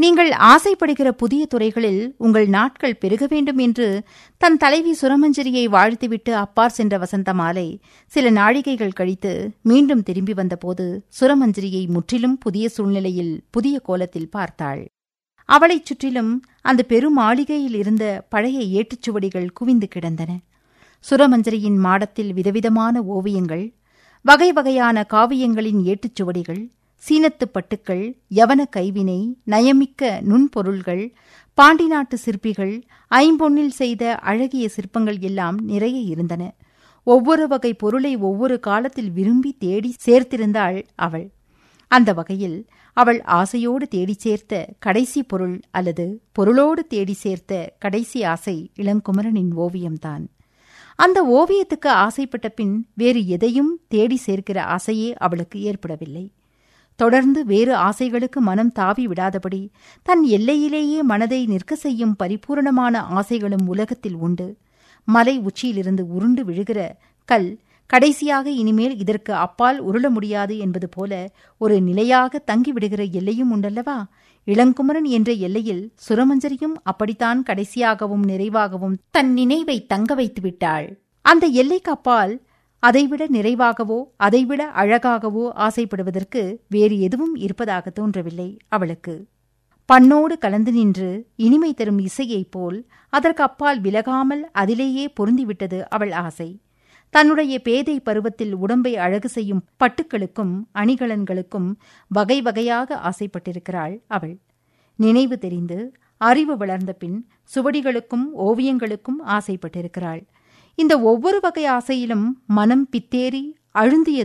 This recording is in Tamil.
நீங்கள் ஆசைப்படுகிற புதிய துறைகளில் உங்கள் நாட்கள் பெருக வேண்டும் என்று தன் தலைவி சுரமஞ்சரியை வாழ்த்திவிட்டு அப்பார் சென்ற வசந்தமாலை சில நாழிகைகள் கழித்து மீண்டும் திரும்பி வந்தபோது சுரமஞ்சரியை முற்றிலும் புதிய சூழ்நிலையில் புதிய கோலத்தில் பார்த்தாள் அவளைச் சுற்றிலும் அந்த பெருமாளிகையில் இருந்த பழைய ஏட்டுச்சுவடிகள் குவிந்து கிடந்தன சுரமஞ்சரியின் மாடத்தில் விதவிதமான ஓவியங்கள் வகை வகையான காவியங்களின் ஏட்டுச்சுவடிகள் சீனத்து பட்டுக்கள் யவன கைவினை நயமிக்க நுண்பொருள்கள் பாண்டி நாட்டு சிற்பிகள் ஐம்பொன்னில் செய்த அழகிய சிற்பங்கள் எல்லாம் நிறைய இருந்தன ஒவ்வொரு வகை பொருளை ஒவ்வொரு காலத்தில் விரும்பி தேடி சேர்த்திருந்தாள் அவள் அந்த வகையில் அவள் ஆசையோடு தேடி சேர்த்த கடைசி பொருள் அல்லது பொருளோடு தேடி சேர்த்த கடைசி ஆசை இளங்குமரனின் ஓவியம்தான் அந்த ஓவியத்துக்கு ஆசைப்பட்ட பின் வேறு எதையும் தேடி சேர்க்கிற ஆசையே அவளுக்கு ஏற்படவில்லை தொடர்ந்து வேறு ஆசைகளுக்கு மனம் தாவி விடாதபடி தன் எல்லையிலேயே மனதை நிற்க செய்யும் பரிபூரணமான ஆசைகளும் உலகத்தில் உண்டு மலை உச்சியிலிருந்து உருண்டு விழுகிற கல் கடைசியாக இனிமேல் இதற்கு அப்பால் உருள முடியாது என்பது போல ஒரு நிலையாக தங்கிவிடுகிற எல்லையும் உண்டல்லவா இளங்குமரன் என்ற எல்லையில் சுரமஞ்சரியும் அப்படித்தான் கடைசியாகவும் நிறைவாகவும் தன் நினைவை தங்க வைத்து விட்டாள் அந்த எல்லைக்கு அப்பால் அதைவிட நிறைவாகவோ அதைவிட அழகாகவோ ஆசைப்படுவதற்கு வேறு எதுவும் இருப்பதாக தோன்றவில்லை அவளுக்கு பண்ணோடு கலந்து நின்று இனிமை தரும் இசையைப் போல் அதற்கு அப்பால் விலகாமல் அதிலேயே பொருந்திவிட்டது அவள் ஆசை தன்னுடைய பேதை பருவத்தில் உடம்பை அழகு செய்யும் பட்டுக்களுக்கும் அணிகலன்களுக்கும் வகை வகையாக ஆசைப்பட்டிருக்கிறாள் அவள் நினைவு தெரிந்து அறிவு வளர்ந்த பின் சுவடிகளுக்கும் ஓவியங்களுக்கும் ஆசைப்பட்டிருக்கிறாள் இந்த ஒவ்வொரு வகை ஆசையிலும் மனம் பித்தேறி அழுந்திய